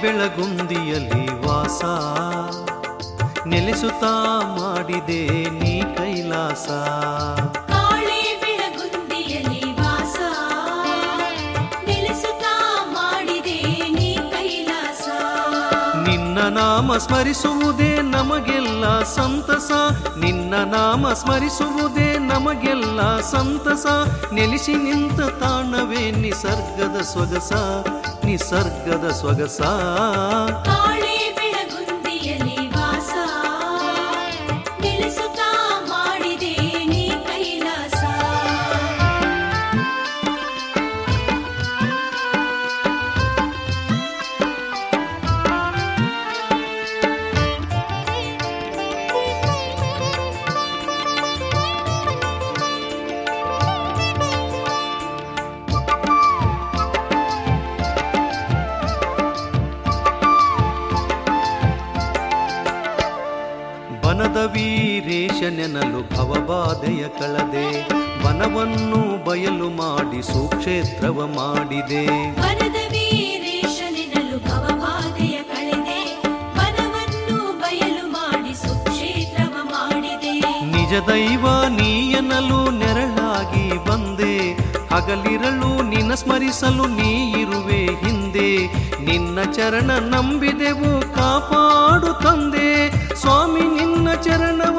ಬೆಳಗುಂದಿಯಲ್ಲಿ ವಾಸ ನೆಲೆಸುತ್ತಾ ಮಾಡಿದೆ ನೀ ಕೈಲಾಸ ಕಾಳೆ ಬೆಳಗುಂದಿಯಲ್ಲಿ ವಾಸ ನೆಲೆಸುತ್ತಾ ಮಾಡಿದೆ ನೀ ಕೈಲಾಸ ನಿನ್ನ ನಾಮ ಸ್ಮರಿಸುವುದೇ ನಮಗೆಲ್ಲ ಸಂತಸ ನಿನ್ನ ನಾಮ ಸ್ಮರಿಸುವುದೇ ನಮಗೆಲ್ಲ ಸಂತಸ ನೆಲೆಸಿ ನಿಂತ ತಾಣವೇ ನಿಸರ್ಗದ ಸೊಗಸ ನಿಸರ್ಗದ ಸೊಗಸ ಕಾಳೆ ಬೆಳಗುಂದಿಯಲ್ಲಿ ವಾಸ ನೆಲೆಸುತ್ತಾ ಮಾಡಿದೆ ನೀ ಕೈಲಾಸ ಬನದ ವೀರೇಶ ನೆನಲು ಭವಬಾಧೆಯ ಕಳದೆ ವನವನ್ನು ಬಯಲು ಮಾಡಿ ಸುಕ್ಷೇತ್ರವ ಮಾಡಿದೆ ವನದ ವೀರೇಶನೆನಲು ಭವಬಾಧೆಯ ಕಳೆದೆ ವನವನ್ನು ಬಯಲು ಮಾಡಿ ಸುಕ್ಷೇತ್ರವ ಮಾಡಿದೆ ನಿಜ ದೈವ ನೀಯನಲು ನೆರಳಾಗಿ ಬಂದೆ ಹಗಲಿರಳು ನಿನ್ನ ಸ್ಮರಿಸಲು ನೀ ಇರುವೆ ಹಿಂದೆ ನಿನ್ನ ಚರಣ ನಂಬಿದೆವು ಕಾಪಾಡು ತಂದೆ ಸ್ವಾಮಿ ನಿನ್ನ ಚರಣವ